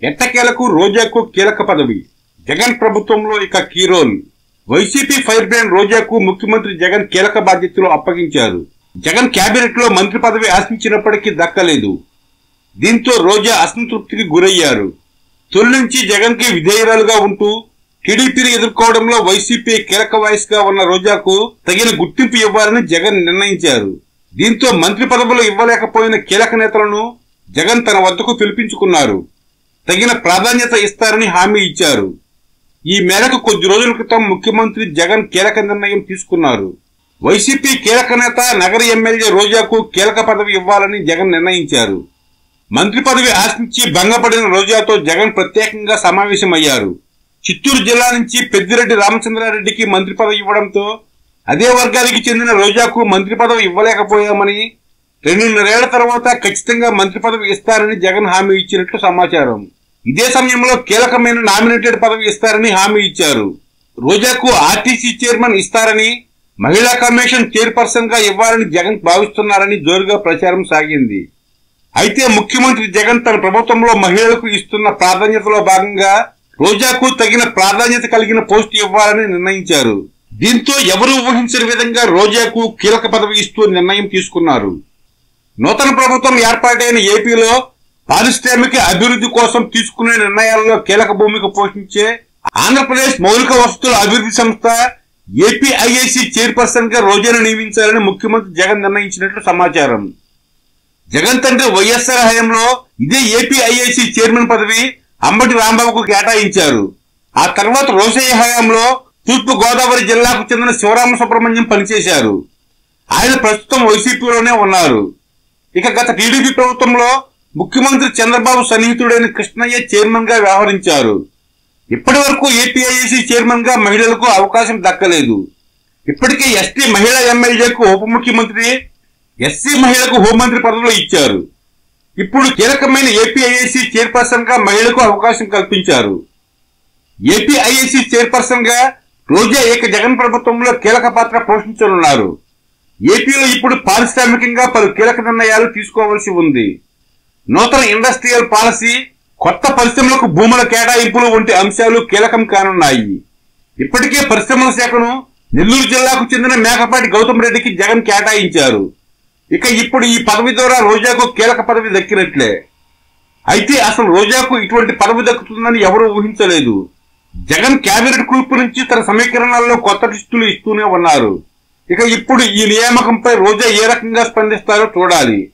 ఎట్టకేలకు రోజాకు కీలక పదవి జగన్ ప్రభుత్వంలో ఇక key role YCP fire brand రోజాకు ముఖ్యమంత్రి జగన్ కీలక బాధ్యతలు అప్పగించారు జగన్ కేబినెట్ లో మంత్రి పదవి ఆశించినప్పటికీ దక్కలేదు దీంతో రోజా అసంతృప్తికి గురయ్యారు తొలి నుంచి జగన్ కి విధేయురాలుగా ఉంటూ టీడీపీని ఎదుర్కోవడంలో వైసీపీ కీలక వాయిస్ గా ఉన్న రోజాకు తగిన గుర్తింపు ఇవ్వాలని జగన్ నిర్ణయించారు దీంతో మంత్రి పదవులు ఇవ్వలేకపోయిన కీలక నేతలను జగన్ తన వద్దకు పిలిపించుకున్నారు తగిన ప్రాధాన్యత ఇస్తారని హామీ ఇచ్చారు ఈ మేరకు కొద్ది రోజుల క్రితం ముఖ్యమంత్రి జగన్ కీలక నిర్ణయం తీసుకున్నారు వైసీపీ కీలక నేత నగర ఎమ్మెల్యే రోజాకు కీలక పదవి ఇవ్వాలని జగన్ నిర్ణయించారు మంత్రి పదవి ఆశించి భంగపడిన రోజాతో జగన్ ప్రత్యేకంగా సమావేశమయ్యారు చిత్తూరు జిల్లా నుంచి పెద్దిరెడ్డి రామచంద్రారెడ్డికి మంత్రి పదవి ఇవ్వడంతో అదే వర్గానికి చెందిన రోజాకు మంత్రి పదవి ఇవ్వలేకపోయామని రెండున్నరేళ్ల తర్వాత ఖచ్చితంగా మంత్రి పదవి ఇస్తారని జగన్ హామీ ఇచ్చినట్లు సమాచారం ఇదే సమయంలో కీలకమైన నామినేటెడ్ పదవి ఇస్తారని హామీ ఇచ్చారు రోజాకు ఆర్టీసీ చైర్మన్ ఇస్తారని మహిళా కమిషన్ చైర్పర్సన్ గా ఇవ్వాలని జగన్ భావిస్తున్నారని జోరుగా ప్రచారం సాగింది అయితే ముఖ్యమంత్రి జగన్ తన ప్రభుత్వంలో మహిళలకు ఇస్తున్న ప్రాధాన్యతలో భాగంగా రోజాకు తగిన ప్రాధాన్యత కలిగిన పోస్టు ఇవ్వాలని నిర్ణయించారు దీంతో ఎవరూ ఊహించని విధంగా రోజాకు కీలక పదవి ఇస్తూ నిర్ణయం తీసుకున్నారు నూతన ప్రభుత్వం ఏర్పాటైన ఏపీలో పారిశ్రామిక అభివృద్ధి కోసం తీసుకునే నిర్ణయాల్లో కీలక భూమిక పోషించే ఆంధ్రప్రదేశ్ మౌలిక వసతుల అభివృద్ధి సంస్థ ఏపీఐఐసి చైర్పర్సన్ గా రోజాను నియమించాలని ముఖ్యమంత్రి జగన్ నిర్ణయించినట్లు సమాచారం జగన్ తండ్రి వైఎస్ఆర్ హయాంలో ఇదే ఏపీఐఐసి చైర్మన్ పదవి అంబటి రాంబాబుకు కేటాయించారు ఆ తర్వాత రోసయ్య హయాంలో తూర్పు గోదావరి జిల్లాకు చెందిన శివరామ సుబ్రహ్మణ్యం పనిచేశారు ఆయన ప్రస్తుతం వైసీపీలోనే ఉన్నారు ఇక గత టీడీపీ ప్రభుత్వంలో ముఖ్యమంత్రి చంద్రబాబు సన్నిహితుడైన కృష్ణయ్య చైర్మన్ గా వ్యవహరించారు ఇప్పటి వరకు ఏపీఐఏసీ చైర్మన్ గా మహిళలకు అవకాశం దక్కలేదు ఇప్పటికే ఎస్టీ మహిళా ఎమ్మెల్యేకు ఉప ముఖ్యమంత్రి ఎస్సీ మహిళకు హోంమంత్రి పదవులు ఇచ్చారు ఇప్పుడు కీలకమైన ఏపీఐఏసీ చైర్పర్సన్ గా మహిళకు అవకాశం కల్పించారు ఏపీఐఏసీ చైర్పర్సన్ గా రోజా ఏక జగన్ ప్రభుత్వంలో కీలక పాత్ర పోషించనున్నారు ఏపీలో ఇప్పుడు పారిశ్రామికంగా పలు కీలక నిర్ణయాలు తీసుకోవాల్సి ఉంది నూతన ఇండస్ట్రియల్ పాలసీ కొత్త పరిశ్రమలకు భూముల కేటాయింపులు వంటి అంశాలు కీలకం కానున్నాయి ఇప్పటికే పరిశ్రమల శాఖను నెల్లూరు జిల్లాకు చెందిన మేకపాటి గౌతమ్ రెడ్డికి జగన్ కేటాయించారు ఇక ఇప్పుడు ఈ పదవి ద్వారా రోజాకు కీలక పదవి దక్కినట్లే అయితే అసలు రోజాకు ఇటువంటి పదవి దక్కుతుందని ఎవరూ ఊహించలేదు జగన్ కేబినెట్ గ్రూప్ నుంచి తన సమీకరణాల్లో కొత్త లిస్టులు ఇస్తూనే ఉన్నారు ఇక ఇప్పుడు ఈ నియామకంపై రోజా ఏ రకంగా స్పందిస్తారో చూడాలి